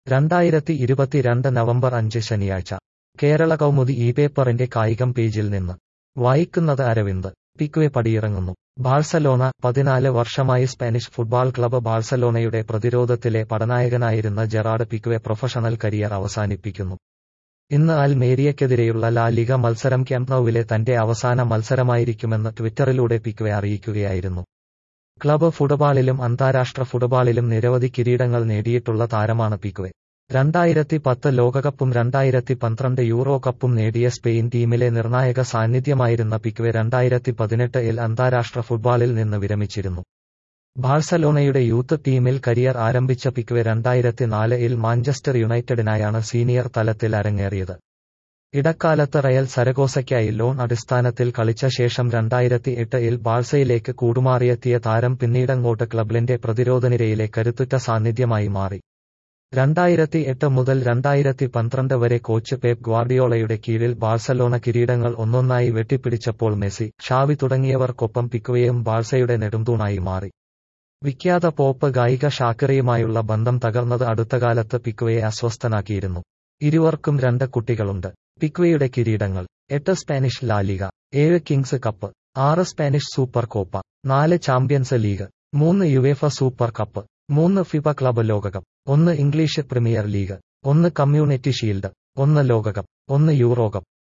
രണ്ടായിരത്തി ഇരുപത്തിരണ്ട് നവംബർ അഞ്ച് ശനിയാഴ്ച കേരള കൗമുദി ഈ പേപ്പറിന്റെ കായികം പേജിൽ നിന്ന് വായിക്കുന്നത് അരവിന്ദ് പിക്വെ പടിയിറങ്ങുന്നു ബാഴ്സലോണ പതിനാല് വർഷമായി സ്പാനിഷ് ഫുട്ബോൾ ക്ലബ്ബ് ബാഴ്സലോണയുടെ പ്രതിരോധത്തിലെ പടനായകനായിരുന്ന ജെറാഡ് പിക്വെ പ്രൊഫഷണൽ കരിയർ അവസാനിപ്പിക്കുന്നു ഇന്ന് അൽ മേരിയക്കെതിരെയുള്ള ലാ ലിഗ മത്സരം ക്യാമ്പ് നൌവിലെ തന്റെ അവസാന മത്സരമായിരിക്കുമെന്ന് ട്വിറ്ററിലൂടെ പിക്വെ അറിയിക്കുകയായിരുന്നു ക്ലബ്ബ് ഫുട്ബോളിലും അന്താരാഷ്ട്ര ഫുട്ബോളിലും നിരവധി കിരീടങ്ങൾ നേടിയിട്ടുള്ള താരമാണ് പിക്വെ രണ്ടായിരത്തി പത്ത് ലോകകപ്പും രണ്ടായിരത്തി പന്ത്രണ്ട് യൂറോ കപ്പും നേടിയ സ്പെയിൻ ടീമിലെ നിർണായക സാന്നിധ്യമായിരുന്ന പിക്വെ രണ്ടായിരത്തി പതിനെട്ട് ഇൽ അന്താരാഷ്ട്ര ഫുട്ബോളിൽ നിന്ന് വിരമിച്ചിരുന്നു ബാഴ്സലോണയുടെ യൂത്ത് ടീമിൽ കരിയർ ആരംഭിച്ച പിക്വെ രണ്ടായിരത്തി നാല് ഇൽ മാഞ്ചസ്റ്റർ യുണൈറ്റഡിനായാണ് സീനിയർ തലത്തിൽ അരങ്ങേറിയത് ഇടക്കാലത്ത് റയൽ സരഗോസയ്ക്കായി ലോൺ അടിസ്ഥാനത്തിൽ കളിച്ച ശേഷം രണ്ടായിരത്തി എട്ട് ഇൽ ബാഴ്സയിലേക്ക് കൂടുമാറിയെത്തിയ താരം പിന്നീടങ്ങോട്ട് ക്ലബിന്റെ പ്രതിരോധനിരയിലെ കരുത്തുറ്റ സാന്നിധ്യമായി മാറി രണ്ടായിരത്തി എട്ട് മുതൽ രണ്ടായിരത്തി പന്ത്രണ്ട് വരെ കോച്ച് പേപ് ഗ്വാർഡിയോളയുടെ കീഴിൽ ബാഴ്സലോണ കിരീടങ്ങൾ ഒന്നൊന്നായി വെട്ടിപ്പിടിച്ചപ്പോൾ മെസ്സി ഷാവി തുടങ്ങിയവർക്കൊപ്പം പിക്കുവയും ബാഴ്സയുടെ നെടുംതൂണായി മാറി വിഖ്യാത പോപ്പ് ഗായിക ഷാക്കിറയുമായുള്ള ബന്ധം തകർന്നത് അടുത്തകാലത്ത് പിക്വയെ അസ്വസ്ഥനാക്കിയിരുന്നു ഇരുവർക്കും രണ്ട് കുട്ടികളുണ്ട് പിക്വയുടെ കിരീടങ്ങൾ എട്ട് സ്പാനിഷ് ലാലിക ഏഴ് കിങ്സ് കപ്പ് ആറ് സ്പാനിഷ് സൂപ്പർ കോപ്പ നാല് ചാമ്പ്യൻസ് ലീഗ് മൂന്ന് യുവേഫ സൂപ്പർ കപ്പ് മൂന്ന് ഫിഫ ക്ലബ് ലോകകപ്പ് ഒന്ന് ഇംഗ്ലീഷ് പ്രീമിയർ ലീഗ് ഒന്ന് കമ്മ്യൂണിറ്റി ഷീൽഡ് ഒന്ന് ലോകകപ്പ് ഒന്ന് യൂറോ കപ്പ്